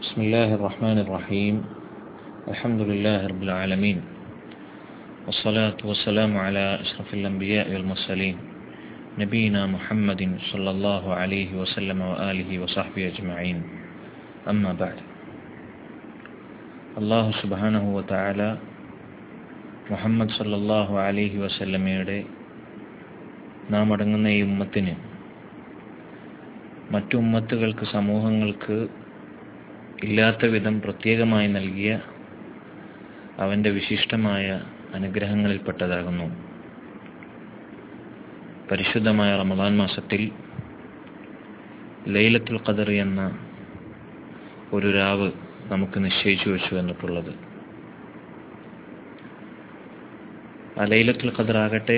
بسم الله الرحمن الرحيم الحمد لله رب العالمين والصلاة والسلام على أشرف الأنبياء والمرسلين نبينا محمد صلى الله عليه وسلم وآله وصحبه أجمعين أما بعد അള്ളാഹു സുബാനഹു വത്താല മുഹമ്മദ് സല്ലല്ലാഹു അലൈഹി വസല്ലമയുടെ നാം അടങ്ങുന്ന ഈ ഉമ്മത്തിന് മറ്റു ഉമ്മത്തുകൾക്ക് സമൂഹങ്ങൾക്ക് ഇല്ലാത്ത വിധം പ്രത്യേകമായി നൽകിയ അവൻ്റെ വിശിഷ്ടമായ അനുഗ്രഹങ്ങളിൽപ്പെട്ടതാകുന്നു പരിശുദ്ധമായ റമദാൻ മാസത്തിൽ ലൈലത്തുൽ ഖദർ എന്ന ഒരു രാവ് നമുക്ക് നിശ്ചയിച്ചു വെച്ചു എന്നിട്ടുള്ളത് ആ ലൈലത്തുൽ ഖദർ ആകട്ടെ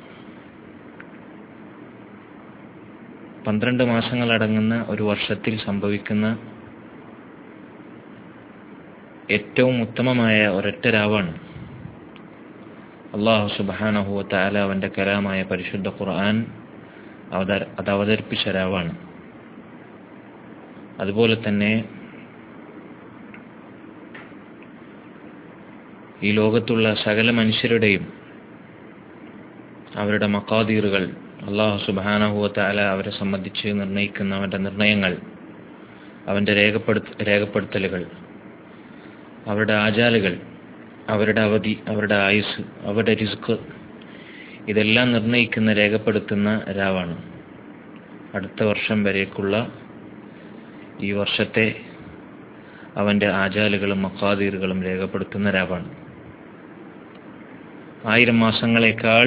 പന്ത്രണ്ട് മാസങ്ങളടങ്ങുന്ന ഒരു വർഷത്തിൽ സംഭവിക്കുന്ന ഏറ്റവും ഉത്തമമായ ഒരൊറ്റ രാവാണ് അള്ളാഹു സുബാനഹുവ താല അവൻ്റെ കലാമായ പരിശുദ്ധ ഖുർആൻ അവതര അത് അവതരിപ്പിച്ച രാവാണ് അതുപോലെ തന്നെ ഈ ലോകത്തുള്ള സകല മനുഷ്യരുടെയും അവരുടെ മക്കാദീറുകൾ അള്ളാഹു സുബാനഹുവ താല അവരെ സംബന്ധിച്ച് നിർണയിക്കുന്ന അവൻ്റെ നിർണയങ്ങൾ അവൻ്റെ രേഖപ്പെടുത്ത രേഖപ്പെടുത്തലുകൾ അവരുടെ ആചാലുകൾ അവരുടെ അവധി അവരുടെ ആയുസ് അവരുടെ റിസ്ക് ഇതെല്ലാം നിർണയിക്കുന്ന രേഖപ്പെടുത്തുന്ന രാവാണ് അടുത്ത വർഷം വരേക്കുള്ള ഈ വർഷത്തെ അവൻ്റെ ആചാലുകളും മക്കാദീറുകളും രേഖപ്പെടുത്തുന്ന രാവാണ് ആയിരം മാസങ്ങളെക്കാൾ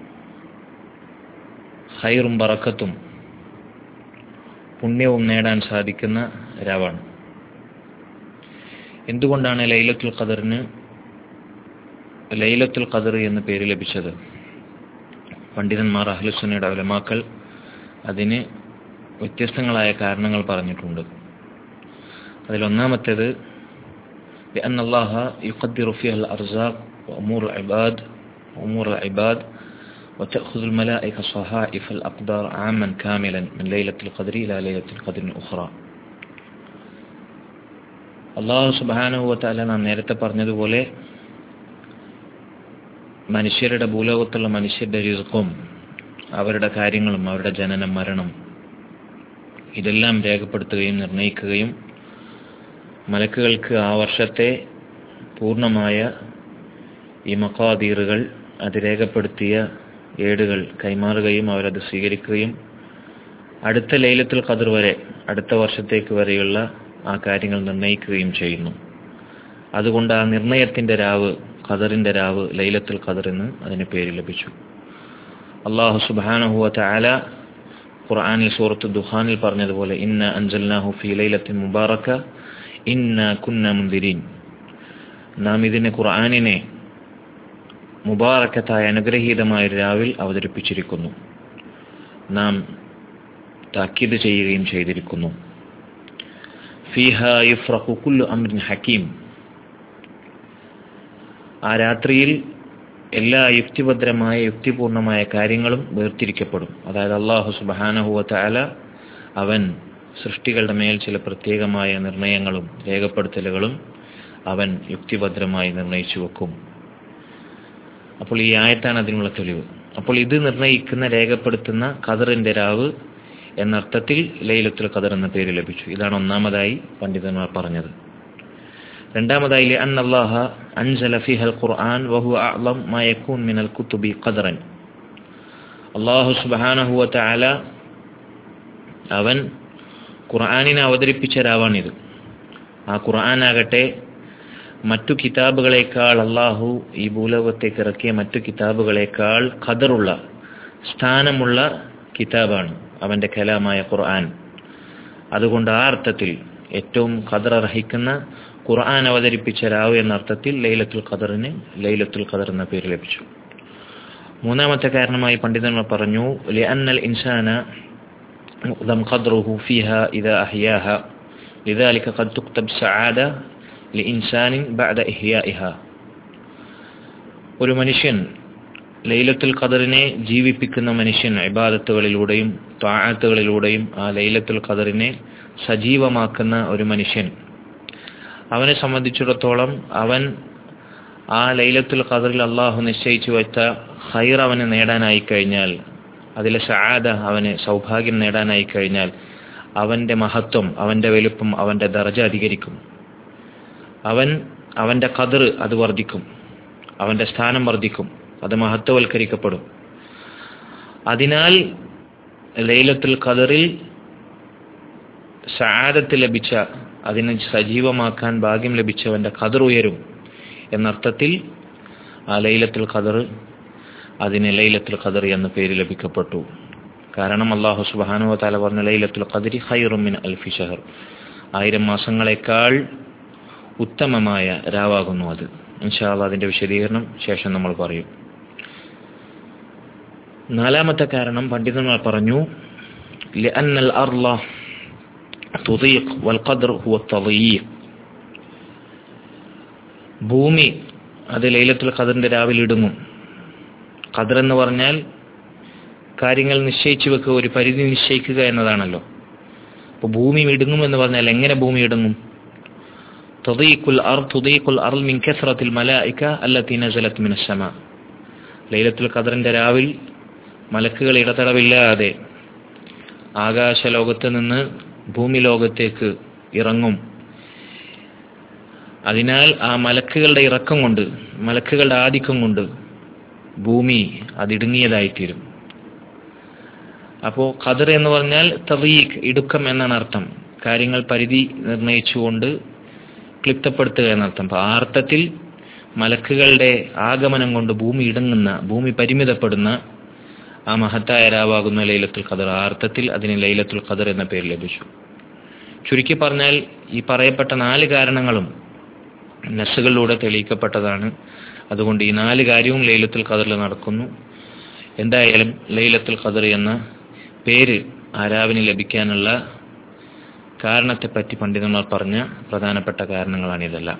ഹൈറും പറക്കത്തും പുണ്യവും നേടാൻ സാധിക്കുന്ന രാവാണ് എന്തുകൊണ്ടാണ് ലൈലത്തുൽ ഖദറിന് ലൈലത്തുൽ ഖദർ എന്ന് പേര് ലഭിച്ചത് പണ്ഡിതന്മാർ അഹ്ലുസുന്നയുടെ അവലമാക്കൾ അതിന് വ്യത്യസ്തങ്ങളായ കാരണങ്ങൾ പറഞ്ഞിട്ടുണ്ട് അതിലൊന്നാമത്തേത് لأن الله يقدر فيها الأرزاق وأمور العباد وأمور العباد وتأخذ الملائكة صحائف الأقدار عاما كاملا من ليلة القدر إلى ليلة القدر الأخرى അള്ളാഹു സുബാനുഭവത്താല നാം നേരത്തെ പറഞ്ഞതുപോലെ മനുഷ്യരുടെ ഭൂലോകത്തുള്ള മനുഷ്യരുടെ രിസുക്കും അവരുടെ കാര്യങ്ങളും അവരുടെ ജനനം മരണം ഇതെല്ലാം രേഖപ്പെടുത്തുകയും നിർണയിക്കുകയും മലക്കുകൾക്ക് ആ വർഷത്തെ പൂർണ്ണമായ ഈ മക്കാദീറുകൾ അത് രേഖപ്പെടുത്തിയ ഏടുകൾ കൈമാറുകയും അവരത് സ്വീകരിക്കുകയും അടുത്ത ലൈലത്തുൽ ഖദർ വരെ അടുത്ത വർഷത്തേക്ക് വരെയുള്ള ആ കാര്യങ്ങൾ നിർണയിക്കുകയും ചെയ്യുന്നു അതുകൊണ്ട് ആ നിർണയത്തിന്റെ രാവ് ഖദറിന്റെ രാവ് ലൈലത്തുൽ ഖദർ എന്ന് അതിന് പേര് ലഭിച്ചു അള്ളാഹു സുബാനഹുവ ആല ഖുർആാനിൽ സൂറത്ത് ദുഹാനിൽ പറഞ്ഞതുപോലെ ഇന്ന അൻസൽനാഹു ഫി ലൈലത്തിൻ മുബാറക്ക ഇന്ന കുന്ന മുന്തിരീൻ നാം ഇതിനെ ഖുർആാനിനെ മുബാറക്കത്തായ അനുഗ്രഹീതമായ രാവിൽ അവതരിപ്പിച്ചിരിക്കുന്നു നാം താക്കീത് ചെയ്യുകയും ചെയ്തിരിക്കുന്നു ഫീഹ യുഫ്രഖു കുല്ലു അമ്രിൻ ഹക്കീം ആ രാത്രിയിൽ എല്ലാ യുക്തിഭദ്രമായ യുക്തിപൂർണമായ കാര്യങ്ങളും വേർതിരിക്കപ്പെടും അതായത് അള്ളാഹു സുബാനഹുവ താല അവൻ സൃഷ്ടികളുടെ മേൽ ചില പ്രത്യേകമായ നിർണയങ്ങളും രേഖപ്പെടുത്തലുകളും അവൻ യുക്തിഭദ്രമായി നിർണയിച്ചു വെക്കും അപ്പോൾ ഈ ആയത്താണ് അതിനുള്ള തെളിവ് അപ്പോൾ ഇത് നിർണയിക്കുന്ന രേഖപ്പെടുത്തുന്ന ഖദറിന്റെ രാവ് എന്നർത്ഥത്തിൽ ലൈലത്തുൽ ഖദർ എന്ന പേര് ലഭിച്ചു ഇതാണ് ഒന്നാമതായി പണ്ഡിതന്മാർ പറഞ്ഞത് രണ്ടാമതായി അൻ അള്ളാഹ അൻസല ഫിഹൽ ഖുർആൻ വഹു അഅ്ലം മാ യകൂൻ മിനൽ കുതുബി ഖദറൻ അല്ലാഹു സുബ്ഹാനഹു വ തആല അവൻ ഖുർആനിനെ അവതരിപ്പിച്ച രാവാണിത് ആ ഖുർആനാകട്ടെ മറ്റു കിതാബുകളെക്കാൾ അള്ളാഹു ഈ ഭൂലോകത്തേക്ക് ഇറക്കിയ മറ്റു കിതാബുകളെക്കാൾ ഖദറുള്ള സ്ഥാനമുള്ള കിതാബാണ് അവന്റെ കലാമായ ഖുർആൻ അതുകൊണ്ട് ആ അർത്ഥത്തിൽ ഏറ്റവും ഖദർ അർഹിക്കുന്ന ഖുർആൻ അവതരിപ്പിച്ച രാവ് എന്ന അർത്ഥത്തിൽ ലൈലത്തുൽ ഖദറിന് ലൈലത്തുൽ ഖദർ എന്ന പേര് ലഭിച്ചു മൂന്നാമത്തെ കാരണമായി പണ്ഡിതന്മാർ പറഞ്ഞു ലിഅന്നൽ ഇൻസാന مؤذم قدره فيها إذا أحياها لذلك قد تكتب سعادة لإنسان بعد إحيائها ഒരു മനുഷ്യൻ ലൈലത്തുൽ ഖദറിനെ ജീവിപ്പിക്കുന്ന മനുഷ്യൻ ഇബാദത്തുകളിലൂടെയും ത്വാഴത്തുകളിലൂടെയും ആ ലൈലത്തുൽ ഖദറിനെ സജീവമാക്കുന്ന ഒരു മനുഷ്യൻ അവനെ സംബന്ധിച്ചിടത്തോളം അവൻ ആ ലൈലത്തുൽ ഖദറിൽ അള്ളാഹു നിശ്ചയിച്ചു വെച്ച ഹൈർ അവന് നേടാനായി കഴിഞ്ഞാൽ അതിലെ ഷാദ അവന് സൗഭാഗ്യം നേടാനായി കഴിഞ്ഞാൽ അവന്റെ മഹത്വം അവന്റെ വലുപ്പം അവന്റെ ദർജ അധികരിക്കും അവൻ അവന്റെ കതിർ അത് വർദ്ധിക്കും അവന്റെ സ്ഥാനം വർദ്ധിക്കും അത് മഹത്വവൽക്കരിക്കപ്പെടും അതിനാൽ ലൈലത്തുൽ ഖദറിൽ സആദത്ത് ലഭിച്ച അതിനെ സജീവമാക്കാൻ ഭാഗ്യം ലഭിച്ചവന്റെ ഖദർ ഉയരും എന്നർത്ഥത്തിൽ ആ ലൈലത്തുൽ ഖദർ അതിന് ലൈലത്തുൽ ഖദർ എന്ന പേര് ലഭിക്കപ്പെട്ടു കാരണം അള്ളാഹു സുബാനു താല പറഞ്ഞ ലൈലത്തുൽ ഖദരി ഹൈറുമിൻ അൽഫി ഷഹർ ആയിരം മാസങ്ങളെക്കാൾ ഉത്തമമായ രാവാകുന്നു അത് ഇൻഷാല്ല അതിന്റെ വിശദീകരണം ശേഷം നമ്മൾ പറയും നാലാമത്തെ കാരണം പണ്ഡിതന്മാർ പറഞ്ഞു لأن الأرض تضيق والقدر هو التضييق ഭൂമി അത് ലൈലത്തുൽ ഖദറിന്റെ രാവിലെ ഇടുങ്ങും ഖദർ എന്ന് പറഞ്ഞാൽ കാര്യങ്ങൾ നിശ്ചയിച്ചു വെക്കുക ഒരു പരിധി നിശ്ചയിക്കുക എന്നതാണല്ലോ അപ്പോൾ ഭൂമി ഇടുങ്ങും എന്ന് പറഞ്ഞാൽ എങ്ങനെ ഭൂമി ഇടുങ്ങും തുതീഖുൽ അർ തുതീഖുൽ അർ മിൻ കസ്റത്തിൽ മലായിക അല്ലത്തി നസലത് മിന സമ ലൈലത്തുൽ ഖദറിന്റെ രാവിൽ മലക്കുകൾ ഇടതടവില്ലാതെ ആകാശ ലോകത്ത് നിന്ന് ഭൂമി ലോകത്തേക്ക് ഇറങ്ങും അതിനാൽ ആ മലക്കുകളുടെ ഇറക്കം കൊണ്ട് മലക്കുകളുടെ ആധിക്യം കൊണ്ട് ഭൂമി അതിടുങ്ങിയതായിത്തീരും അപ്പോൾ ഖദർ എന്ന് പറഞ്ഞാൽ തവീഖ് ഇടുക്കം എന്നാണ് അർത്ഥം കാര്യങ്ങൾ പരിധി നിർണയിച്ചുകൊണ്ട് ക്ലിപ്തപ്പെടുത്തുക എന്നർത്ഥം അപ്പോൾ ആ അർത്ഥത്തിൽ മലക്കുകളുടെ ആഗമനം കൊണ്ട് ഭൂമി ഇടങ്ങുന്ന ഭൂമി പരിമിതപ്പെടുന്ന ആ മഹത്തായ രാവാകുന്ന ലൈലത്തുൽ ഖദർ ആ അർത്ഥത്തിൽ അതിന് ലൈലത്തുൽ ഖദർ എന്ന പേര് ലഭിച്ചു ചുരുക്കി പറഞ്ഞാൽ ഈ പറയപ്പെട്ട നാല് കാരണങ്ങളും നസ്സുകളിലൂടെ തെളിയിക്കപ്പെട്ടതാണ് അതുകൊണ്ട് ഈ നാല് കാര്യവും ലൈലത്തുൽ ഖദറിൽ നടക്കുന്നു എന്തായാലും ലൈലത്തുൽ ഖദർ എന്ന പേര് ആരാവിന് ലഭിക്കാനുള്ള കാരണത്തെപ്പറ്റി പണ്ഡിതന്മാർ പറഞ്ഞ പ്രധാനപ്പെട്ട കാരണങ്ങളാണ് ഇതെല്ലാം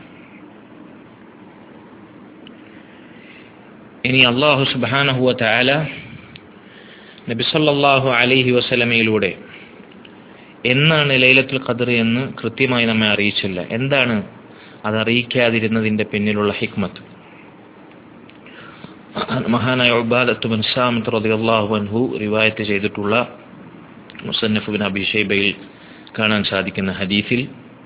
ഇനി അള്ളാഹു സുബാനഹുവ താല നബിസല്ലാഹു അലൈഹി വസലമയിലൂടെ എന്നാണ് ലൈലത്തുൽ ഖദർ എന്ന് കൃത്യമായി നമ്മെ അറിയിച്ചില്ല എന്താണ് അത് അറിയിക്കാതിരുന്നതിന്റെ പിന്നിലുള്ള ഹിക്മത്ത് മഹാനായ ഉബാദത്ത് ബിൻ സാമിത്ത് റളിയല്ലാഹു അൻഹു റിവായത്ത് ചെയ്തിട്ടുള്ള മുസന്നഫ് ബിൻ അബി ഷൈബയിൽ കാണാൻ സാധിക്കുന്ന ഹദീസിൽ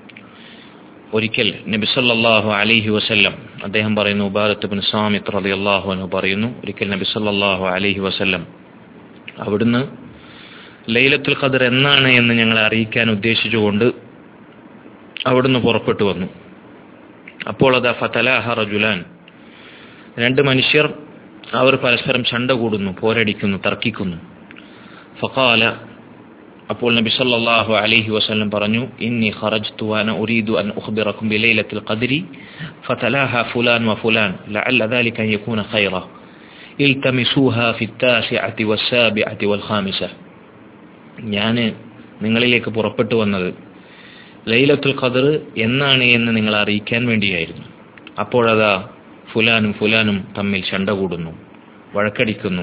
ഒരിക്കൽ നബി സല്ലല്ലാഹു അലൈഹി വസല്ലം അദ്ദേഹം പറയുന്നു ഉബാദത്ത് ബിൻ സാമിത്ത് റളിയല്ലാഹു അൻഹു പറയുന്നു ഒരിക്കൽ നബി സല്ലല്ലാഹു അലൈഹി വസല്ലം അവിടുന്ന് ലൈലത്തുൽ ഖദർ എന്നാണ് എന്ന് ഞങ്ങളെ അറിയിക്കാൻ ഉദ്ദേശിച്ചുകൊണ്ട് അവിടുന്ന് പുറപ്പെട്ടു വന്നു അപ്പോൾ അത് ഫതലാഹ റജുലാൻ രണ്ട് മനുഷ്യർ അവർ പരസ്പരം ചണ്ട കൂടുന്നു പോരടിക്കുന്നു തർക്കിക്കുന്നു ഫഖാല അപ്പോൾ നബി സല്ലല്ലാഹു അലൈഹി വസല്ലം പറഞ്ഞു ഇന്നി ഖറജ്തു വഅന ഉരീദു അൻ ഉഖ്ബിറക്കും ബിലൈലത്തിൽ ഖദ്രി ഫതലാഹ ഫുലാൻ വഫുലാൻ ലഅല്ല ذلك ان يكون خيرا التمسوها في التاسعة والسابعة والخامسة ഞാൻ നിങ്ങളിലേക്ക് പുറപ്പെട്ടു വന്നത് ലൈലത്തുൽ ഖദർ എന്നാണ് എന്ന് നിങ്ങൾ അറിയിക്കാൻ വേണ്ടിയായിരുന്നു അപ്പോഴതാ ഫുലാനും ഫുലാനും തമ്മിൽ ചണ്ട കൂടുന്നു വഴക്കടിക്കുന്നു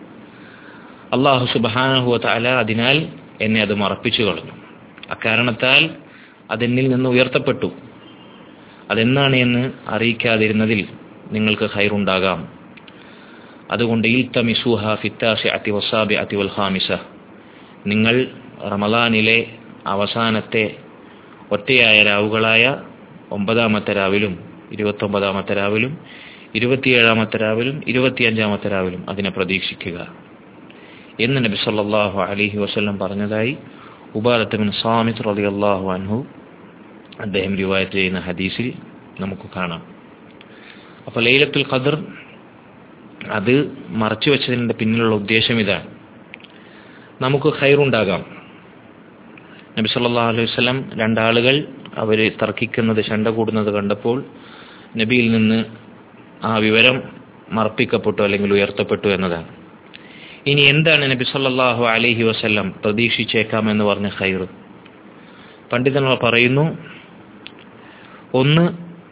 അള്ളാഹു സുബാനഹുവ താല അതിനാൽ എന്നെ അത് മറപ്പിച്ചു കളഞ്ഞു അക്കാരണത്താൽ അതെന്നിൽ നിന്ന് ഉയർത്തപ്പെട്ടു അതെന്നാണ് എന്ന് അറിയിക്കാതിരുന്നതിൽ നിങ്ങൾക്ക് ഹൈറുണ്ടാകാം അതുകൊണ്ട് ഇൽത്തമിസുഹ ഫിത്താസി അതി വസാബി അതി വൽ ഖാമിസ നിങ്ങൾ റമദാനിലെ അവസാനത്തെ ഒറ്റയായ രാവുകളായ ഒമ്പതാമത്തെ രാവിലും ഇരുപത്തൊമ്പതാമത്തെ രാവിലും ഇരുപത്തിയേഴാമത്തെ രാവിലും ഇരുപത്തിയഞ്ചാമത്തെ രാവിലും അതിനെ പ്രതീക്ഷിക്കുക എന്ന് നബി സല്ലല്ലാഹു അലൈഹി വസല്ലം പറഞ്ഞതായി ഉബാദത്ത് ബിൻ സാമിത് റളിയല്ലാഹു അൻഹു അദ്ദേഹം റിവായത്ത് ചെയ്യുന്ന ഹദീസിൽ നമുക്ക് കാണാം അപ്പോൾ ലൈലത്തുൽ ഖദർ അത് മറച്ചു വെച്ചതിൻ്റെ പിന്നിലുള്ള ഉദ്ദേശം ഇതാണ് നമുക്ക് ഖൈറുണ്ടാകാം നബി സല്ലല്ലാഹു അലൈഹി വസല്ലം രണ്ടാളുകൾ അവർ തർക്കിക്കുന്നത് ചണ്ട കൂടുന്നത് കണ്ടപ്പോൾ നബിയിൽ നിന്ന് ആ വിവരം മറപ്പിക്കപ്പെട്ടു അല്ലെങ്കിൽ ഉയർത്തപ്പെട്ടു എന്നതാണ് ഇനി എന്താണ് നബി സല്ലല്ലാഹു അലൈഹി വസല്ലം പ്രതീക്ഷിച്ചേക്കാം എന്ന് പറഞ്ഞ ഖൈർ പണ്ഡിതന്മാർ പറയുന്നു ഒന്ന്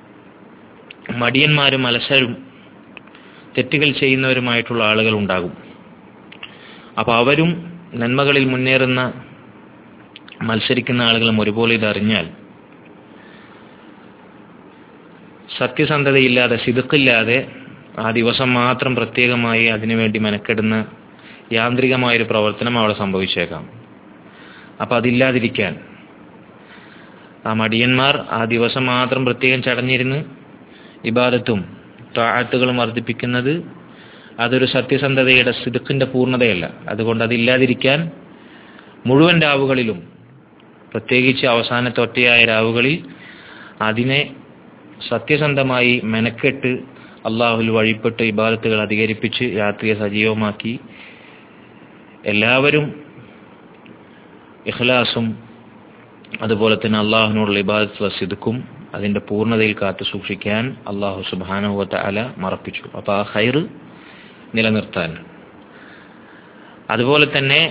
മടിയന്മാരും അലസരും തെറ്റുകൾ ചെയ്യുന്നവരുമായിട്ടുള്ള ആളുകൾ ഉണ്ടാകും അപ്പോൾ അവരും നന്മകളിൽ മുന്നേറുന്ന മത്സരിക്കുന്ന ആളുകളും ഒരുപോലെ ഇതറിഞ്ഞാൽ സത്യസന്ധതയില്ലാതെ സിതുക്കില്ലാതെ ആ ദിവസം മാത്രം പ്രത്യേകമായി അതിനുവേണ്ടി മെനക്കെടുന്ന യാന്ത്രികമായൊരു പ്രവർത്തനം അവിടെ സംഭവിച്ചേക്കാം അപ്പം അതില്ലാതിരിക്കാൻ ആ മടിയന്മാർ ആ ദിവസം മാത്രം പ്രത്യേകം ചടഞ്ഞിരുന്ന് ഇബാദത്തും താഴത്തുകളും വർദ്ധിപ്പിക്കുന്നത് അതൊരു സത്യസന്ധതയുടെ സിതുക്കിന്റെ പൂർണ്ണതയല്ല അതുകൊണ്ട് അതില്ലാതിരിക്കാൻ മുഴുവൻ രാവുകളിലും പ്രത്യേകിച്ച് അവസാനത്തെ ഒറ്റയായ രാവുകളിൽ അതിനെ സത്യസന്ധമായി മെനക്കെട്ട് അള്ളാഹുൽ വഴിപ്പെട്ട് ഇബാദത്തുകൾ അധികരിപ്പിച്ച് രാത്രിയെ സജീവമാക്കി എല്ലാവരും ഇഖ്ലാസും അതുപോലെ തന്നെ അള്ളാഹുവിനോടുള്ള ഇബാദത്തുള്ള സിദുക്കും അതിന്റെ പൂർണ്ണതയിൽ കാത്തു സൂക്ഷിക്കാൻ അള്ളാഹു സുബാനുവത്ത അല മറപ്പിച്ചു അപ്പൊ ആ ഹൈറ് നിലനിർത്താൻ അതുപോലെ തന്നെ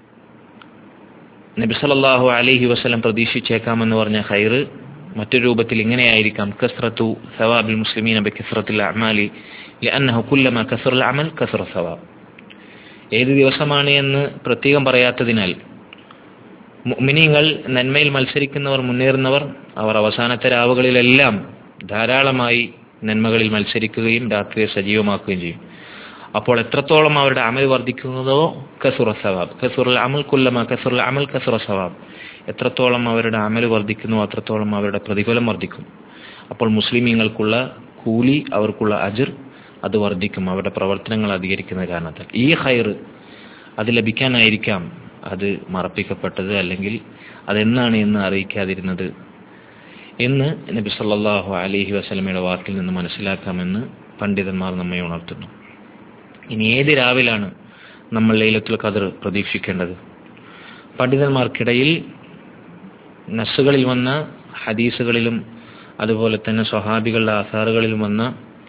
നബി സല്ലല്ലാഹു അലൈഹി വസല്ലം പ്രതീക്ഷിച്ചേക്കാമെന്ന് പറഞ്ഞ ഹൈറ് മറ്റൊരു രൂപത്തിൽ ഇങ്ങനെയായിരിക്കാം കസ്രത്തു സവാബിൽ മുസ്ലിമീന ബിക്കസ്രത്തിൽ അമാലി لأنه كلما كثر العمل كثر الثواب ഏത് ദിവസമാണ് എന്ന് പ്രത്യേകം പറയാത്തതിനാൽ മുഅ്മിനീങ്ങൾ നന്മയിൽ മത്സരിക്കുന്നവർ മുന്നേറുന്നവർ അവർ അവസാനത്തെ രാവുകളിലെല്ലാം ധാരാളമായി നന്മകളിൽ മത്സരിക്കുകയും രാത്രിയെ സജീവമാക്കുകയും ചെയ്യും അപ്പോൾ എത്രത്തോളം അവരുടെ അമൽ വർദ്ധിക്കുന്നതോ കസുറ സവാബ് കസുറുൽ അമൽ കുല്ലമ കസുറുൽ അമൽ കസുറ സവാബ് എത്രത്തോളം അവരുടെ അമൽ വർദ്ധിക്കുന്നു അത്രത്തോളം അവരുടെ പ്രതിഫലം വർദ്ധിക്കും അപ്പോൾ മുസ്ലിമീങ്ങൾക്കുള്ള കൂലി അവർക്കുള്ള അജിർ അത് വർദ്ധിക്കും അവരുടെ പ്രവർത്തനങ്ങൾ അധികരിക്കുന്ന കാരണത്താൽ ഈ ഹൈർ അത് ലഭിക്കാനായിരിക്കാം അത് മറപ്പിക്കപ്പെട്ടത് അല്ലെങ്കിൽ അതെന്നാണ് എന്ന് അറിയിക്കാതിരുന്നത് എന്ന് നബി സല്ലല്ലാഹു അലൈഹി വസല്ലമയുടെ വാക്കിൽ നിന്ന് മനസ്സിലാക്കാമെന്ന് പണ്ഡിതന്മാർ നമ്മെ ഉണർത്തുന്നു ഇനി ഏത് രാവിലാണ് നമ്മൾ ലൈലത്തുൽ ഖദർ പ്രതീക്ഷിക്കേണ്ടത് പണ്ഡിതന്മാർക്കിടയിൽ നസ്സുകളിൽ വന്ന ഹദീസുകളിലും അതുപോലെ തന്നെ സ്വഹാബികളുടെ ആധാറുകളിലും വന്ന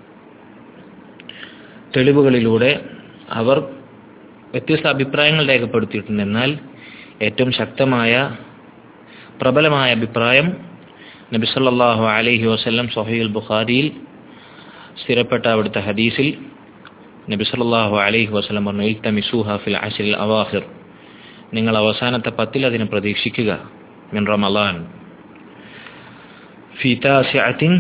തെളിവുകളിലൂടെ അവർ വ്യത്യസ്ത അഭിപ്രായങ്ങൾ രേഖപ്പെടുത്തിയിട്ടുണ്ട് എന്നാൽ ഏറ്റവും ശക്തമായ പ്രബലമായ അഭിപ്രായം നബി സല്ലല്ലാഹു അലൈഹി വസല്ലം സഹീൽ ബുഖാരിയിൽ സ്ഥിരപ്പെട്ട അവിടുത്തെ ഹദീസിൽ നബി സല്ലല്ലാഹു അലൈഹി വസല്ലം പറഞ്ഞു ഇൽതമിസൂഹ ഫിൽ അശ്രിൽ അവാഖിർ നിങ്ങൾ അവസാനത്തെ പത്തിൽ അതിനെ പ്രതീക്ഷിക്കുക മിൻ റമളാൻ ഫി താസിഅത്തിൻ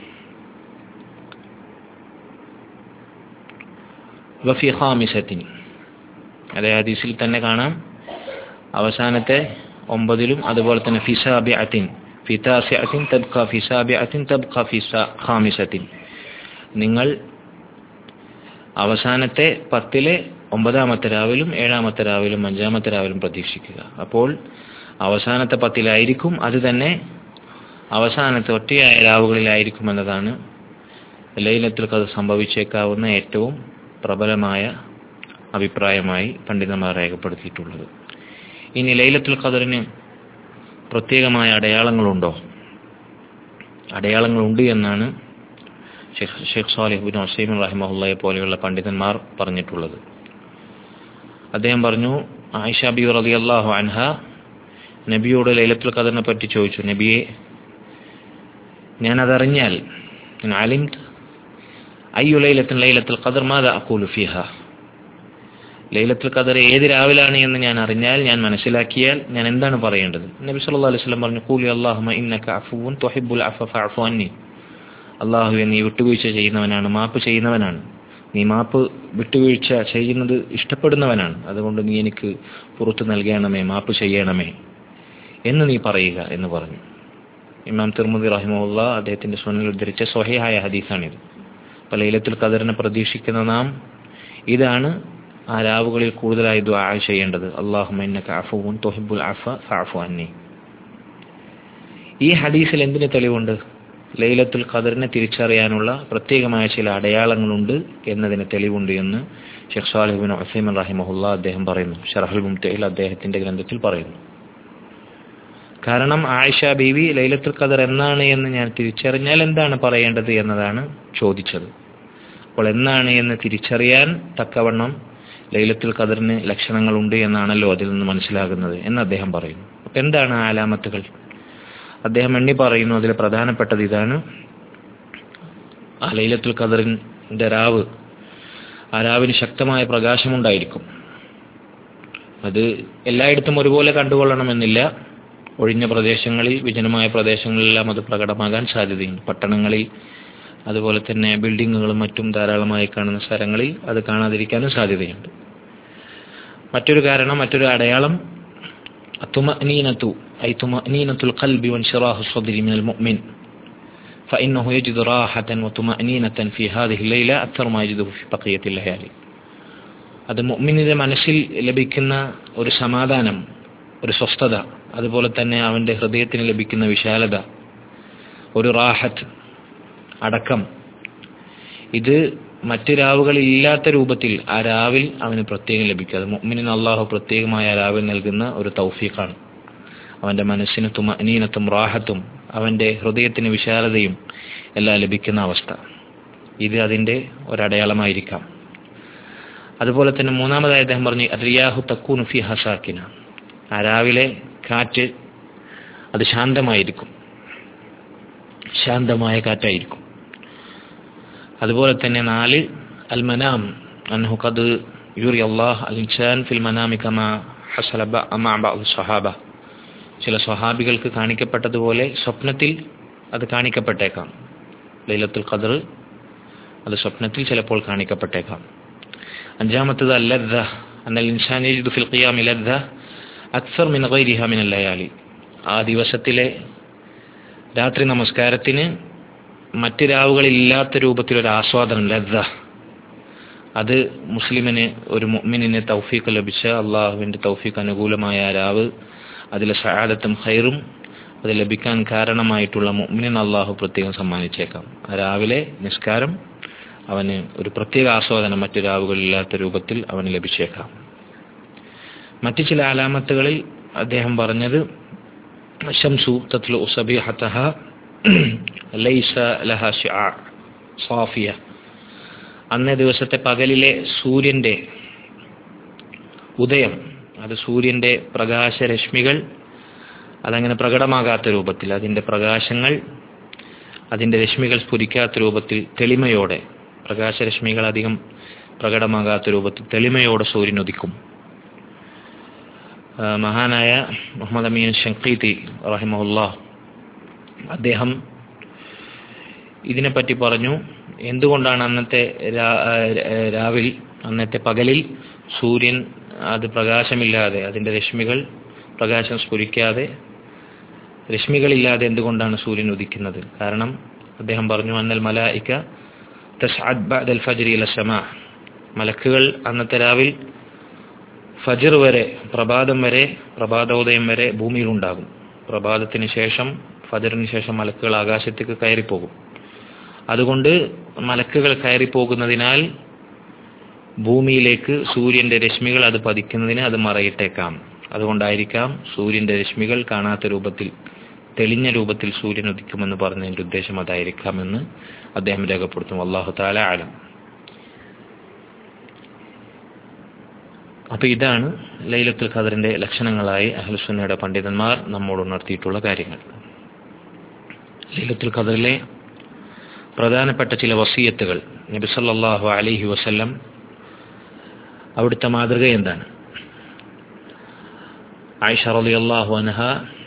വഫി ഖാമിസത്തിൻ അതേ ഹദീസിൽ തന്നെ കാണാം അവസാനത്തെ ഒമ്പതിലും അതുപോലെ തന്നെ ഫിസാബിഅത്തിൻ ഫിതാസിഅത്തിൻ തബ്ഖ ഫിസാബിഅത്തിൻ തബ്ഖ ഫിസ ഖാമിസത്തിൻ നിങ്ങൾ അവസാനത്തെ പത്തിലെ ഒമ്പതാമത്തെ രാവിലും ഏഴാമത്തെ രാവിലും അഞ്ചാമത്തെ രാവിലും പ്രതീക്ഷിക്കുക അപ്പോൾ അവസാനത്തെ പത്തിലായിരിക്കും അത് തന്നെ അവസാനത്തെ ഒറ്റയായ രാവുകളിലായിരിക്കും എന്നതാണ് ലൈലത്തിൽ കഥ സംഭവിച്ചേക്കാവുന്ന ഏറ്റവും പ്രബലമായ അഭിപ്രായമായി പണ്ഡിതന്മാർ രേഖപ്പെടുത്തിയിട്ടുള്ളത് ഇനി ലൈലത്തുൽ ഖദറിന് പ്രത്യേകമായ അടയാളങ്ങളുണ്ടോ അടയാളങ്ങളുണ്ട് എന്നാണ് Sheikh Sheikh Salih bin Uthaymeen റഹിമഹുല്ലയെ പോലെയുള്ള പണ്ഡിതന്മാർ പറഞ്ഞിട്ടുള്ളത് അദ്ദേഹം പറഞ്ഞു ആയിഷ ബി റളിയല്ലാഹു അൻഹ നബിയോട് ലൈലത്തുൽ ഖദറിനെ പറ്റി ചോദിച്ചു നബിയെ ഞാനതറിഞ്ഞാൽ അലിം അയ്യു ലൈലത്തിൻ ലൈലത്തുൽ ഖദർ മാതാ അഖൂലു ഫിഹ ലൈലത്തുൽ ഖദർ ഏത് രാവിലാണ് എന്ന് ഞാൻ അറിഞ്ഞാൽ ഞാൻ മനസ്സിലാക്കിയാൽ ഞാൻ എന്താണ് പറയേണ്ടത് നബി സല്ലല്ലാഹു അലൈഹി വസല്ലം പറഞ്ഞു ഖൂലി അല്ലാഹുമ്മ ഇന്നക അഫുവുൻ തുഹിബ്ബുൽ അഫ ഫഅഫു അന്നി അള്ളാഹുവെ നീ വിട്ടുവീഴ്ച ചെയ്യുന്നവനാണ് മാപ്പ് ചെയ്യുന്നവനാണ് നീ മാപ്പ് വിട്ടുവീഴ്ച ചെയ്യുന്നത് ഇഷ്ടപ്പെടുന്നവനാണ് അതുകൊണ്ട് നീ എനിക്ക് പുറത്തു നൽകണമേ മാപ്പ് ചെയ്യണമേ എന്ന് നീ പറയുക എന്ന് പറഞ്ഞു ഇമാം തിർമുദി റഹിമുള്ള അദ്ദേഹത്തിന്റെ സ്വനിൽ ഉദ്ധരിച്ച സ്വഹിയായ ഹദീസാണിത് അപ്പൊ ലൈലത്തുൽ ഖദറിനെ പ്രതീക്ഷിക്കുന്ന നാം ഇതാണ് ആ രാവുകളിൽ കൂടുതലായി ദ്വാ ചെയ്യേണ്ടത് അള്ളാഹുമന്നക അഫുവും തൊഹിബുൽ അഫ ഫഅഫു അന്നി ഈ ഹദീസിൽ എന്തിന് തെളിവുണ്ട് ലൈലത്തുൽ ഖദറിനെ തിരിച്ചറിയാനുള്ള പ്രത്യേകമായ ചില അടയാളങ്ങളുണ്ട് എന്നതിന് തെളിവുണ്ട് എന്ന് ഷെഖ് സാലിഹിബിൻ അസീമൻ റഹിമഹുല്ല അദ്ദേഹം പറയുന്നു ഷറഹുൽ മുംതയിൽ അദ്ദേഹത്തിന്റെ ഗ്രന്ഥത്തിൽ പറയുന്നു കാരണം ആയിഷ ബീവി ലൈലത്തുൽ ഖദർ എന്നാണ് എന്ന് ഞാൻ തിരിച്ചറിഞ്ഞാൽ എന്താണ് പറയേണ്ടത് എന്നതാണ് ചോദിച്ചത് അപ്പോൾ എന്നാണ് എന്ന് തിരിച്ചറിയാൻ തക്കവണ്ണം ലൈലത്തുൽ ഖദറിന് ലക്ഷണങ്ങളുണ്ട് എന്നാണല്ലോ അതിൽ നിന്ന് മനസ്സിലാകുന്നത് എന്ന് അദ്ദേഹം പറയുന്നു അപ്പൊ എന്താണ് ആലാമത്തുകൾ അദ്ദേഹം എണ്ണി പറയുന്നു അതിൽ പ്രധാനപ്പെട്ടത് ഇതാണ് ആ ലൈലത്തുൽ ഖദറിന്റെ രാവ് ആ രാവിന് ശക്തമായ പ്രകാശമുണ്ടായിരിക്കും അത് എല്ലായിടത്തും ഒരുപോലെ കണ്ടുകൊള്ളണമെന്നില്ല ഒഴിഞ്ഞ പ്രദേശങ്ങളിൽ വിജനമായ പ്രദേശങ്ങളിലെല്ലാം അത് പ്രകടമാകാൻ സാധ്യതയുണ്ട് പട്ടണങ്ങളിൽ അതുപോലെ തന്നെ ബിൽഡിങ്ങുകളും മറ്റും ധാരാളമായി കാണുന്ന സ്ഥലങ്ങളിൽ അത് കാണാതിരിക്കാനും സാധ്യതയുണ്ട് മറ്റൊരു കാരണം മറ്റൊരു അടയാളം അത്തുമനീനത്തു ഐ തുമനീനത്തുൽ ഖൽബി വൻഷിറാഹു സ്വദരി മിനൽ മുഅ്മിൻ فإنه يجد راحة وطمأنينة في هذه الليلة أكثر ما يجده في بقية الليالي അത് മുഅ്മിനിന്റെ മനസ്സിൽ ലഭിക്കുന്ന ഒരു സമാധാനം ഒരു സ്വസ്ഥത അതുപോലെ തന്നെ അവന്റെ ഹൃദയത്തിന് ലഭിക്കുന്ന വിശാലത ഒരു റാഹത്ത് അടക്കം ഇത് മറ്റ് രാവുകളിൽ ഇല്ലാത്ത രൂപത്തിൽ ആ രാവിൽ അവന് പ്രത്യേകം ലഭിക്കുക അത് മുഅ്മിനിന് അള്ളാഹു പ്രത്യേകമായ ആ രാവിൽ നൽകുന്ന ഒരു തൗഫീഖാണ് അവന്റെ മനസ്സിന് തുമനീനത്തും റാഹത്തും അവന്റെ ഹൃദയത്തിന് വിശാലതയും എല്ലാം ലഭിക്കുന്ന അവസ്ഥ ഇത് അതിന്റെ ഒരടയാളമായിരിക്കാം അതുപോലെ തന്നെ മൂന്നാമതായി അദ്ദേഹം പറഞ്ഞു റിയാഹു തക്കൂനു ഫി ഹസാക്കിന ആ രാവിലെ കാറ്റ് അത് ശാന്തമായിരിക്കും ശാന്തമായ കാറ്റായിരിക്കും അതുപോലെ തന്നെ നാല് അൽ മനാം അൻഹു ഖദ് യുറി അള്ളാഹ് അൽ ഇൻസാൻ ഫിൽ മനാമി കമാ ഹസല മഅ ബഅദ് സ്വഹാബ ചില സ്വഹാബികൾക്ക് കാണിക്കപ്പെട്ടതുപോലെ സ്വപ്നത്തിൽ അത് കാണിക്കപ്പെട്ടേക്കാം ലൈലത്തുൽ ഖദർ അത് സ്വപ്നത്തിൽ ചിലപ്പോൾ കാണിക്കപ്പെട്ടേക്കാം അഞ്ചാമത്തത് അല്ലദ്ദ അന്നൽ ഇൻസാൻ യജിദു ഫിൽ ഖിയാമി ലദ്ദ അക്സർ മിൻ ഗൈരിഹ മിൻ ലയാലി ആ ദിവസത്തിലെ രാത്രി നമസ്കാരത്തിന് മറ്റ് രാവുകളില്ലാത്ത രൂപത്തിലൊരു ആസ്വാദനം ലദ്ദ അത് മുസ്ലിമിന് ഒരു മുഅ്മിനിന് തൗഫീഖ് ലഭിച്ച അള്ളാഹുവിന്റെ തൗഫീഖ് അനുകൂലമായ ആ രാവ് അതിലെ സഹാദത്തും ഹൈറും അത് ലഭിക്കാൻ കാരണമായിട്ടുള്ള മുഅ്മിനിന് അള്ളാഹു പ്രത്യേകം സമ്മാനിച്ചേക്കാം ആ രാവിലെ നിസ്കാരം അവന് ഒരു പ്രത്യേക ആസ്വാദനം മറ്റു രാവുകളില്ലാത്ത രൂപത്തിൽ അവന് ലഭിച്ചേക്കാം മറ്റു ചില അലാമത്തുകളിൽ അദ്ദേഹം പറഞ്ഞത് ഷംസു തത്ലു സബീഹത്തഹ ലൈസ ലഹ ശിആ സാഫിയ അന്നേ ദിവസത്തെ പകലിലെ സൂര്യന്റെ ഉദയം അത് സൂര്യന്റെ പ്രകാശരശ്മികൾ അതങ്ങനെ പ്രകടമാകാത്ത രൂപത്തിൽ അതിന്റെ പ്രകാശങ്ങൾ അതിന്റെ രശ്മികൾ സ്ഫുരിക്കാത്ത രൂപത്തിൽ തെളിമയോടെ പ്രകാശരശ്മികൾ അധികം പ്രകടമാകാത്ത രൂപത്തിൽ തെളിമയോടെ സൂര്യൻ ഉദിക്കും മഹാനായ മുഹമ്മദ് അമീൻ ഷങ്കീത്തി റഹിമുല്ല അദ്ദേഹം ഇതിനെപ്പറ്റി പറഞ്ഞു എന്തുകൊണ്ടാണ് അന്നത്തെ രാവിൽ അന്നത്തെ പകലിൽ സൂര്യൻ അത് പ്രകാശമില്ലാതെ അതിന്റെ രശ്മികൾ പ്രകാശം സ്ഫുരിക്കാതെ രശ്മികളില്ലാതെ എന്തുകൊണ്ടാണ് സൂര്യൻ ഉദിക്കുന്നത് കാരണം അദ്ദേഹം പറഞ്ഞു അന്നൽ മലായിക്ക തസ്അദ് ബഅദൽ ഫജ്രി ഇല സമാ മലക്കുകൾ അന്നത്തെ രാവിൽ ഫജർ വരെ പ്രഭാതം വരെ പ്രഭാതോദയം വരെ ഭൂമിയിൽ ഉണ്ടാകും പ്രഭാതത്തിന് ശേഷം ഫജറിന് ശേഷം മലക്കുകൾ ആകാശത്തേക്ക് കയറിപ്പോകും അതുകൊണ്ട് മലക്കുകൾ കയറിപ്പോകുന്നതിനാൽ ഭൂമിയിലേക്ക് സൂര്യന്റെ രശ്മികൾ അത് പതിക്കുന്നതിന് അത് മറയിട്ടേക്കാം അതുകൊണ്ടായിരിക്കാം സൂര്യന്റെ രശ്മികൾ കാണാത്ത രൂപത്തിൽ തെളിഞ്ഞ രൂപത്തിൽ സൂര്യൻ ഉദിക്കുമെന്ന് പറഞ്ഞതിന്റെ ഉദ്ദേശം അതായിരിക്കാമെന്ന് അദ്ദേഹം രേഖപ്പെടുത്തും അള്ളാഹു താല ആലം അപ്പൊ ഇതാണ് ലൈലത്തുൽ ഖദറിന്റെ ലക്ഷണങ്ങളായി അഹ്ലുസുന്നയുടെ പണ്ഡിതന്മാർ നമ്മോട് ഉണർത്തിയിട്ടുള്ള കാര്യങ്ങൾ ലൈലത്തുൽ ഖദറിലെ പ്രധാനപ്പെട്ട ചില വസീയത്തുകൾ നബി സല്ലല്ലാഹു അലൈഹി വസല്ലം അവിടുത്തെ മാതൃക എന്താണ് ആയിഷ റളിയല്ലാഹു അൻഹ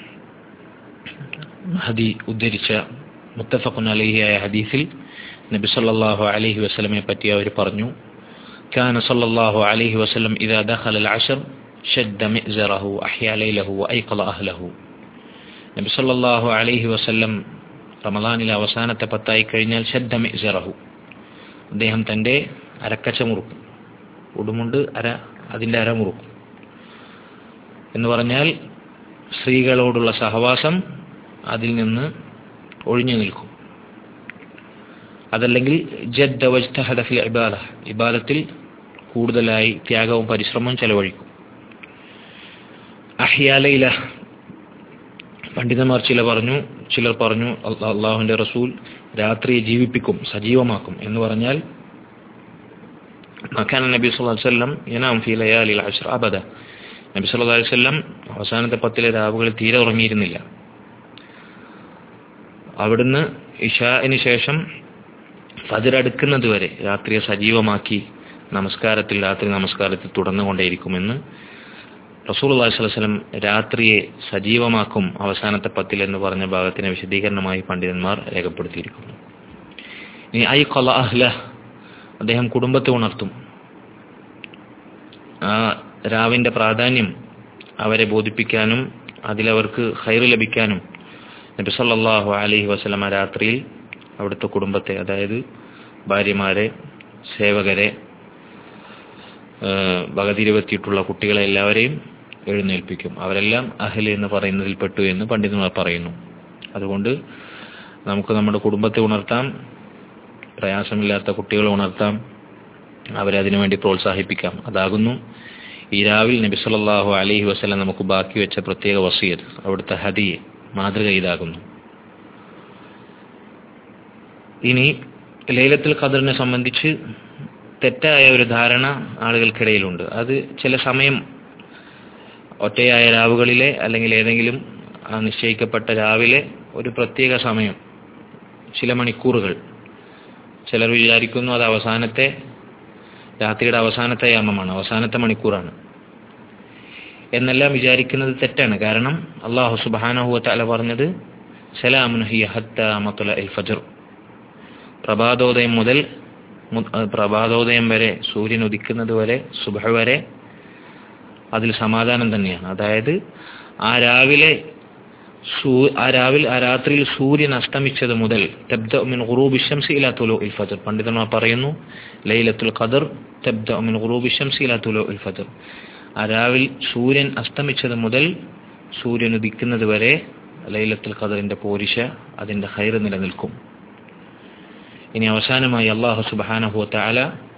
ഹദി ഉദ്ധരിച്ച മുത്തഫഖുൻ അലൈഹിയായ ഹദീസിൽ നബി സല്ലല്ലാഹു അലൈഹി വസല്ലമയെ പറ്റി അവർ പറഞ്ഞു كان صلى الله عليه وسلم إذا دخل العشر شد مئزره أحيا ليله وأيقظ أهله നബി സല്ലല്ലാഹു അലൈഹി വസല്ലം റമദാനിലെ അവസാനത്തെ പത്തായി കഴിഞ്ഞാൽ ഷദ്ദ മിസറഹു അദ്ദേഹം തൻ്റെ അരക്കച്ച മുറുക്കും ഉടുമുണ്ട് അര അതിൻ്റെ അര മുറുക്കും എന്ന് പറഞ്ഞാൽ സ്ത്രീകളോടുള്ള സഹവാസം അതിൽ നിന്ന് ഒഴിഞ്ഞു നിൽക്കും അതല്ലെങ്കിൽ ജദ്ദ വജ്തഹദ ഫിൽ ഇബാദ ഇബാദത്തിൽ കൂടുതലായി ത്യാഗവും പരിശ്രമവും ചെലവഴിക്കും അഹ്യാലയില പണ്ഡിതന്മാർ ചില പറഞ്ഞു ചിലർ പറഞ്ഞു അള്ളാഹുവിന്റെ റസൂൽ രാത്രിയെ ജീവിപ്പിക്കും സജീവമാക്കും എന്ന് പറഞ്ഞാൽ മക്കാൻ നബി സല്ലല്ലാഹു അലൈഹി വസല്ലം യനാം ഫീ ലയാലിൽ അശ്ർ അബദ നബി സല്ലല്ലാഹു അലൈഹി വസല്ലം അവസാനത്തെ പത്തിലെ രാവുകളിൽ തീരെ ഉറങ്ങിയിരുന്നില്ല അവിടുന്ന് ഇഷാന് ശേഷം ഫജർ അടുക്കുന്നത് വരെ രാത്രിയെ സജീവമാക്കി നമസ്കാരത്തിൽ രാത്രി നമസ്കാരത്തിൽ തുടർന്നുകൊണ്ടേയിരിക്കുമെന്ന് റസൂൽ അള്ളാഹി സ്വലം രാത്രിയെ സജീവമാക്കും അവസാനത്തെ പത്തിൽ എന്ന് പറഞ്ഞ ഭാഗത്തിന് വിശദീകരണമായി പണ്ഡിതന്മാർ രേഖപ്പെടുത്തിയിരിക്കുന്നു ഇനി ഐ കൊല അഹ്ല അദ്ദേഹം കുടുംബത്തെ ഉണർത്തും ആ രാവിന്റെ പ്രാധാന്യം അവരെ ബോധിപ്പിക്കാനും അതിലവർക്ക് ഹൈറ് ലഭിക്കാനും നബി സല്ലല്ലാഹു അലൈഹി വസല്ലമ രാത്രിയിൽ അവിടുത്തെ കുടുംബത്തെ അതായത് ഭാര്യമാരെ സേവകരെ വകതിരുവെത്തിയിട്ടുള്ള കുട്ടികളെ എല്ലാവരെയും എഴുന്നേൽപ്പിക്കും അവരെല്ലാം അഹ്ല് എന്ന് പറയുന്നതിൽ പെട്ടു എന്ന് പണ്ഡിതന്മാർ പറയുന്നു അതുകൊണ്ട് നമുക്ക് നമ്മുടെ കുടുംബത്തെ ഉണർത്താം പ്രയാസമില്ലാത്ത കുട്ടികളെ ഉണർത്താം അവരെ അതിനുവേണ്ടി പ്രോത്സാഹിപ്പിക്കാം അതാകുന്നു ഈ രാവിൽ നബി സല്ലല്ലാഹു അലൈഹി വസല്ലം നമുക്ക് ബാക്കി വെച്ച പ്രത്യേക വസീയത്ത് അവിടുത്തെ ഹദിയെ മാതൃക ഇതാകുന്നു ഇനി ലൈലത്തുൽ ഖദറിനെ സംബന്ധിച്ച് തെറ്റായ ഒരു ധാരണ ആളുകൾക്കിടയിലുണ്ട് അത് ചില സമയം ഒറ്റയായ രാവുകളിലെ അല്ലെങ്കിൽ ഏതെങ്കിലും ആ നിശ്ചയിക്കപ്പെട്ട രാവിലെ ഒരു പ്രത്യേക സമയം ചില മണിക്കൂറുകൾ ചിലർ വിചാരിക്കുന്നു അത് അവസാനത്തെ രാത്രിയുടെ അവസാനത്തെ യാമമാണ് അവസാനത്തെ മണിക്കൂറാണ് എന്നെല്ലാം വിചാരിക്കുന്നത് തെറ്റാണ് കാരണം അള്ളാഹു സുബാനഹുവ തല പറഞ്ഞത് സലാമുൻ ഹിയ ഹത്ത മത്തുല ഇൽ ഫജർ പ്രഭാതോദയം മുതൽ പ്രഭാതോദയം വരെ സൂര്യൻ ഉദിക്കുന്നത് വരെ സുബഹ വരെ അതിൽ സമാധാനം തന്നെയാണ് അതായത് ആ രാവിലെ ആ രാവിലെ ആ രാത്രിയിൽ സൂര്യൻ അസ്തമിച്ചത് മുതൽ തബ്ദ മിൻ ഖുറൂബി ശംസി ഇലാ തുലു ഇൽ ഫജർ പണ്ഡിതന്മാർ പറയുന്നു ലൈലത്തുൽ ഖദർ തബ്ദ മിൻ ഖുറൂബി ശംസി ഇലാ തുലു ഇൽ ഫജർ ആ രാവിൽ സൂര്യൻ അസ്തമിച്ചത് മുതൽ സൂര്യൻ ഉദിക്കുന്നത് വരെ ലൈലത്തുൽ ഖദറിന്റെ പോരിശ അതിന്റെ ഹൈറ് നിലനിൽക്കും ഇനി അവസാനമായി അള്ളാഹു സുബാനഹു തആല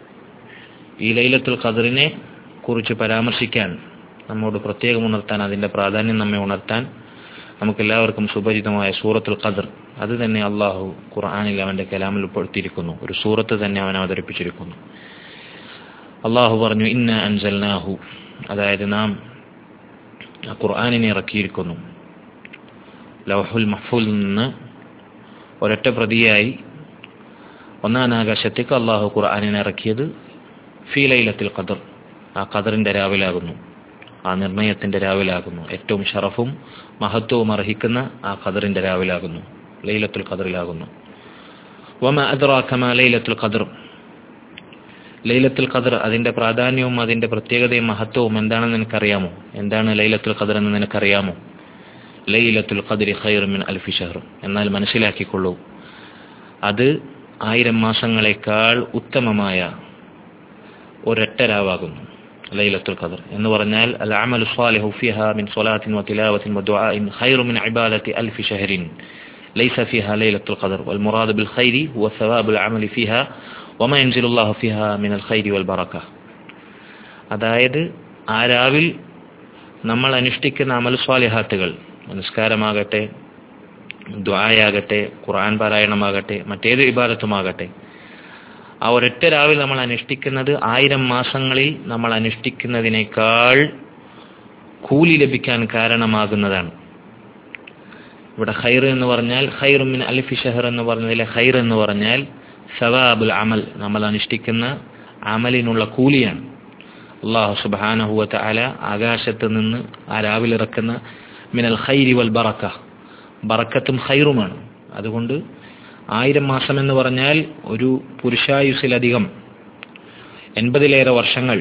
ഈ ലൈലത്തുൽ ഖദറിനെ കുറിച്ച് പരാമർശിക്കാൻ നമ്മോട് പ്രത്യേകം ഉണർത്താൻ അതിന്റെ പ്രാധാന്യം നമ്മെ ഉണർത്താൻ നമുക്കെല്ലാവർക്കും സുപരിചിതമായ സൂറത്തുൽ ഖദർ അത് തന്നെ അള്ളാഹു ഖുർആാനിൽ അവന്റെ കലാമിൽ ഉൾപ്പെടുത്തിയിരിക്കുന്നു ഒരു സൂറത്ത് തന്നെ അവൻ അവതരിപ്പിച്ചിരിക്കുന്നു അള്ളാഹു പറഞ്ഞു ഇന്ന അൻസൽനാഹു അതായത് നാം ഖുർആാനിനെ ഇറക്കിയിരിക്കുന്നു ലൗഹുൽ മഹ്ഫൂൽ നിന്ന് ഒരൊറ്റ പ്രതിയായി ഒന്നാം ആകാശത്തേക്ക് അള്ളാഹു ഖുർആാനിനെ ഇറക്കിയത് ഫീ ലൈലത്തിൽ ഖദർ ആ ഖദറിന്റെ രാവിലാകുന്നു ആ നിർണയത്തിന്റെ രാവിലാകുന്നു ഏറ്റവും ഷറഫും മഹത്വവും അർഹിക്കുന്ന ആ ഖദറിന്റെ രാവിലാകുന്നു ലൈലത്തുൽ ഖദറിലാകുന്നു വമ അദ്റാകമ ലൈലത്തുൽ ഖദർ ലൈലത്തുൽ ഖദർ അതിന്റെ പ്രാധാന്യവും അതിന്റെ പ്രത്യേകതയും മഹത്വവും എന്താണെന്ന് നിനക്കറിയാമോ എന്താണ് ലൈലത്തുൽ ഖദർ എന്ന് നിനക്കറിയാമോ ലൈലത്തുൽ ഖദരി ഖൈർ മിൻ അൽഫി ഷഹർ എന്നാൽ മനസ്സിലാക്കിക്കൊള്ളൂ അത് ആയിരം മാസങ്ങളെക്കാൾ ഉത്തമമായ ഒരൊറ്റ രാവാകുന്നു ലൈലത്തുൽ ഖദർ എന്ന് പറഞ്ഞാൽ അൽ അമലു സ്വാലിഹു ഫിഹ മിൻ സ്വലാത്തിൻ വതിലാവത്തിൻ വദുആഇൻ ഖൈറു മിൻ ഇബാദത്തി അൽഫി ഷഹരിൻ ليس فيها ليلة القدر والمراد بالخير هو ثواب العمل فيها وما ينزل الله فيها من الخير والبركة അതായത് ആ രാവിൽ നമ്മൾ അനുഷ്ഠിക്കുന്ന അമൽ സ്വാലിഹാത്തുകൾ നിസ്കാരമാകട്ടെ ദ്വായാകട്ടെ ഖുർആൻ പാരായണമാകട്ടെ മറ്റേത് വിഭാഗത്തുമാകട്ടെ ആ ഒരൊറ്റ രാവിൽ നമ്മൾ അനുഷ്ഠിക്കുന്നത് ആയിരം മാസങ്ങളിൽ നമ്മൾ അനുഷ്ഠിക്കുന്നതിനേക്കാൾ കൂലി ലഭിക്കാൻ കാരണമാകുന്നതാണ് ഇവിടെ ഖൈർ എന്ന് പറഞ്ഞാൽ ഖൈറുമിൻ അലിഫി ഷഹർ എന്ന് പറഞ്ഞതിലെ ഖൈർ എന്ന് പറഞ്ഞാൽ സവാബുൽ അമൽ നമ്മൾ അനുഷ്ഠിക്കുന്ന അമലിനുള്ള കൂലിയാണ് അള്ളാഹു സുബാനഹുവത്ത് അല ആകാശത്ത് നിന്ന് ആ രാവിലെ ഇറക്കുന്ന മിനൽ ഖൈരി വൽ ബറക്ക ബറക്കത്തും ഖൈറുമാണ് അതുകൊണ്ട് ആയിരം മാസം എന്ന് പറഞ്ഞാൽ ഒരു പുരുഷായുസിലധികം എൺപതിലേറെ വർഷങ്ങൾ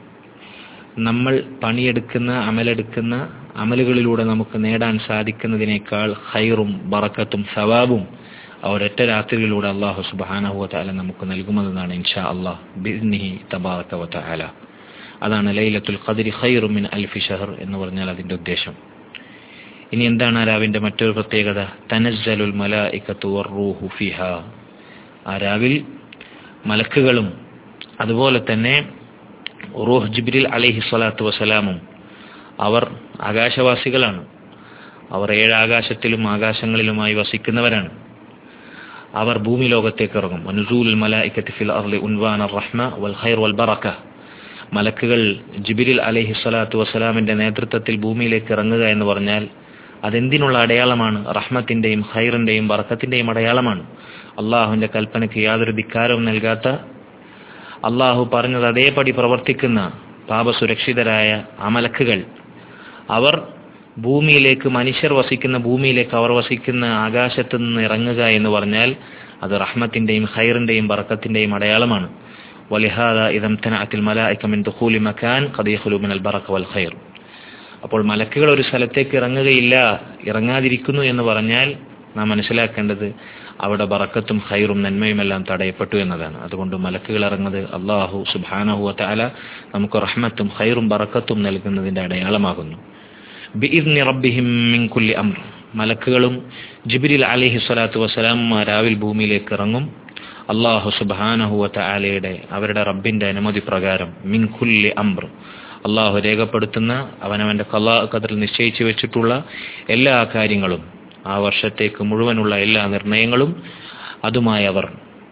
നമ്മൾ പണിയെടുക്കുന്ന അമലെടുക്കുന്ന അമലുകളിലൂടെ നമുക്ക് നേടാൻ സാധിക്കുന്നതിനേക്കാൾ ഹൈറും ബറക്കത്തും സവാബും ഒരൊറ്റ രാത്രികളിലൂടെ അള്ളാഹു സുബാനഹുവ താല നമുക്ക് നൽകുമെന്നാണ് ഇൻഷാ അള്ളാഹ് ബിസ്നിഹി തബാറക്ക വല അതാണ് ലൈലത്തുൽ ഖദരി ഖൈറുമിൻ അൽഫി ഷഹർ എന്ന് പറഞ്ഞാൽ അതിന്റെ ഉദ്ദേശം ഇനി എന്താണ് ആ രാവിന്റെ മറ്റൊരു പ്രത്യേകത തനസ്സലുൽ മലായിക്കത്തു വർറൂഹു ഫിഹ ആ രാവിൽ മലക്കുകളും അതുപോലെ തന്നെ റൂഹ് ജിബ്രിൽ അലൈഹി സ്വലാത്തു വസ്സലാമും അവർ ആകാശവാസികളാണ് അവർ ഏഴ് ആകാശത്തിലും ആകാശങ്ങളിലുമായി വസിക്കുന്നവരാണ് അവർ ഭൂമി ലോകത്തേക്ക് ഇറങ്ങും അനുസൂൽ മലായിക്കത്തി ഫിൽ അർലി ഉൻവാൻ റഹ്മ വൽ ഖൈർ വൽ ബറക്ക മലക്കുകൾ ജിബിരിൽ അലൈഹി സ്വലാത്തു വസ്സലാമിന്റെ നേതൃത്വത്തിൽ ഭൂമിയിലേക്ക് ഇറങ്ങുക എന്ന് പറഞ്ഞാൽ അതെന്തിനുള്ള അടയാളമാണ് റഹ്മത്തിന്റെയും ഖൈറിന്റെയും ബറക്കത്തിന്റെയും അടയാളമാണ് അള്ളാഹുവിന്റെ കൽപ്പനയ്ക്ക് യാതൊരു ധിക്കാരവും നൽകാത്ത അള്ളാഹു പറഞ്ഞത് അതേപടി പ്രവർത്തിക്കുന്ന പാപസുരക്ഷിതരായ അമലക്കുകൾ അവർ ഭൂമിയിലേക്ക് മനുഷ്യർ വസിക്കുന്ന ഭൂമിയിലേക്ക് അവർ വസിക്കുന്ന ആകാശത്ത് നിന്ന് ഇറങ്ങുക എന്ന് പറഞ്ഞാൽ അത് റഹ്മത്തിന്റെയും ഖൈറിന്റെയും ബറക്കത്തിന്റെയും അടയാളമാണ് വലിഹാദ ഇദം തനഅത്തിൽ മലായിക മിൻ ദുഖൂലി മകാൻ ഖദ് യഖ്ലു മിനൽ ബറക വൽ ഖൈർ അപ്പോൾ മലക്കുകൾ ഒരു സ്ഥലത്തേക്ക് ഇറങ്ങുകയില്ല ഇറങ്ങാതിരിക്കുന്നു എന്ന് പറഞ്ഞാൽ നാം മനസ്സിലാക്കേണ്ടത് അവിടെ ബറക്കത്തും ഖൈറും നന്മയുമെല്ലാം തടയപ്പെട്ടു എന്നതാണ് അതുകൊണ്ട് മലക്കുകൾ ഇറങ്ങുന്നത് അള്ളാഹു സുബാനഹു തആല നമുക്ക് റഹ്മത്തും ഖൈറും ബറക്കത്തും നൽകുന്നതിന്റെ അടയാളമാകുന്നു ബിഇദ്നി റബ്ബിഹിം മിൻ കുല്ലി അംർ മലക്കുകളും ജിബ്രിൽ അലിഹി സ്വലാത്തു വസ്സലാം രാവിൽ ഭൂമിയിലേക്ക് ഇറങ്ങും അള്ളാഹു സുബാനഹു തആലയുടെ അവരുടെ റബ്ബിന്റെ അനുമതി പ്രകാരം മിൻ കുല്ലി അംർ അള്ളാഹു രേഖപ്പെടുത്തുന്ന അവനവന്റെ കലാ കതിൽ നിശ്ചയിച്ചു വെച്ചിട്ടുള്ള എല്ലാ കാര്യങ്ങളും ആ വർഷത്തേക്ക് മുഴുവനുള്ള എല്ലാ നിർണയങ്ങളും അതുമായി അവർ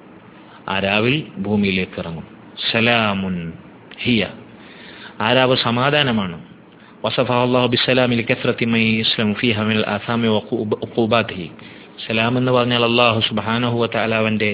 ആ രാവിൽ ഭൂമിയിലേക്ക് ഇറങ്ങും സലാമുൻ ഹിയ ആ രാവ് സമാധാനമാണ് وصفها الله بالسلام لكثرة من يسلم فيها من الآثام وعقوباته സലാം എന്ന് പറഞ്ഞാൽ അള്ളാഹു സുബാനഹു വതആല അവന്റെ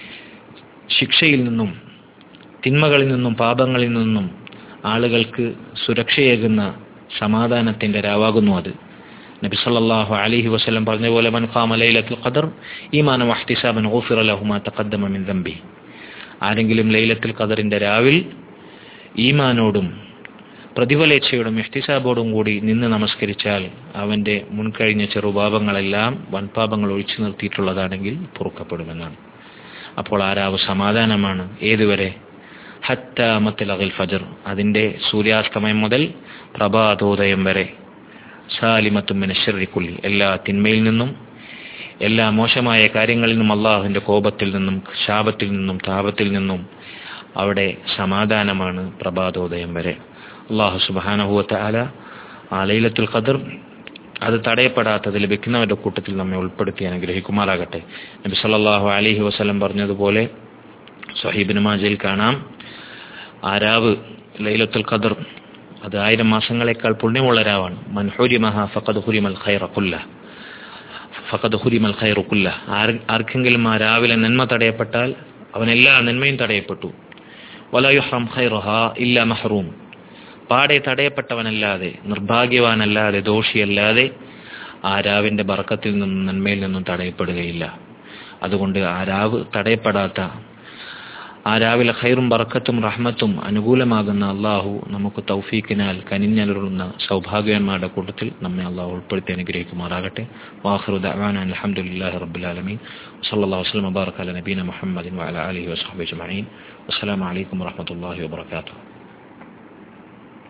ശിക്ഷയിൽ നിന്നും തിന്മകളിൽ നിന്നും പാപങ്ങളിൽ നിന്നും ആളുകൾക്ക് സുരക്ഷയേകുന്ന സമാധാനത്തിന്റെ രാവാകുന്നു അത് നബി സല്ലല്ലാഹു അലൈഹി വസല്ലം പറഞ്ഞ പോലെ മൻ ഖാമ ലൈലത്തുൽ ഖദർ ഈമാന വഹ്തിസാബൻ ഗുഫിറ ലഹു മാ തഖദ്ദമ മിൻ ദംബി ആരെങ്കിലും ലൈലത്തുൽ ഖദറിന്റെ രാവിൽ ഈമാനോടും പ്രതിഫലേച്ഛയോടും ഇഹ്തിസാബോടും കൂടി നിന്ന് നമസ്കരിച്ചാൽ അവന്റെ മുൻകഴിഞ്ഞ ചെറുപാപങ്ങളെല്ലാം വൻപാപങ്ങൾ ഒഴിച്ചു നിർത്തിയിട്ടുള്ളതാണെങ്കിൽ പൊറുക്കപ്പെടുമെന്നാണ് അപ്പോൾ ആരാവ് സമാധാനമാണ് ഏതുവരെ ഹത്താമത്തിൽ ഫജർ അതിന്റെ സൂര്യാസ്തമയം മുതൽ പ്രഭാതോദയം വരെ സാലിമത്തും മിനശ്ശറിക്കുള്ളി എല്ലാ തിന്മയിൽ നിന്നും എല്ലാ മോശമായ കാര്യങ്ങളിൽ നിന്നും അള്ളാഹുവിന്റെ കോപത്തിൽ നിന്നും ശാപത്തിൽ നിന്നും താപത്തിൽ നിന്നും അവിടെ സമാധാനമാണ് പ്രഭാതോദയം വരെ അള്ളാഹു സുബാനഹുവത്ത ആല ആ ലൈലത്തുൽ ഖദർ അത് തടയപ്പെടാത്തത് ലഭിക്കുന്നവരുടെ കൂട്ടത്തിൽ നമ്മെ ഉൾപ്പെടുത്തി അനുഗ്രഹിക്കുമാറാകട്ടെ നബി സല്ലല്ലാഹു അലൈഹി വസല്ലം പറഞ്ഞതുപോലെ സഹീബിന് മാജയിൽ കാണാം ആരാവ് ലൈലത്തുൽ ഖദർ അത് ആയിരം മാസങ്ങളെക്കാൾ പുണ്യമുള്ള രാവാണ് മൻഹുരിമഹ ഫഖദ് ഹുരിമൽ ഖൈറ കുല്ല ഫഖദ് ഹുരിമൽ ഖൈറു കുല്ല ആർക്കെങ്കിലും ആ രാവിലെ നന്മ തടയപ്പെട്ടാൽ അവൻ എല്ലാ നന്മയും തടയപ്പെട്ടു വലയുഹ്റം ഖൈറുഹ ഇല്ല മഹ്റൂം പാടെ തടയപ്പെട്ടവനല്ലാതെ നിർഭാഗ്യവാനല്ലാതെ ദോഷിയല്ലാതെ ആ രാവിന്റെ ബറക്കത്തിൽ നിന്നും നന്മയിൽ നിന്നും തടയപ്പെടുകയില്ല അതുകൊണ്ട് ആ രാവ് തടയപ്പെടാത്ത ആ രാവിലെ ഖൈറും ബറക്കത്തും റഹ്മത്തും അനുകൂലമാകുന്ന അള്ളാഹു നമുക്ക് തൗഫീക്കിനാൽ കനിഞ്ഞലുറുന്ന സൗഭാഗ്യന്മാരുടെ കൂട്ടത്തിൽ നമ്മെ അള്ളാഹു ഉൾപ്പെടുത്തി അനുഗ്രഹിക്കുമാറാകട്ടെ വാഹറു ദഅവാന അൽഹംദുലില്ലാഹി റബ്ബിൽ ആലമീൻ വസല്ലല്ലാഹു വസല്ലം വബാറക അല നബീന മുഹമ്മദിൻ വഅല ആലിഹി വസഹ്ബിഹി അജ്മഈൻ വസ്സലാമു അലൈക്കും വറഹ്മത്തുള്ളാഹി വബറകാതുഹു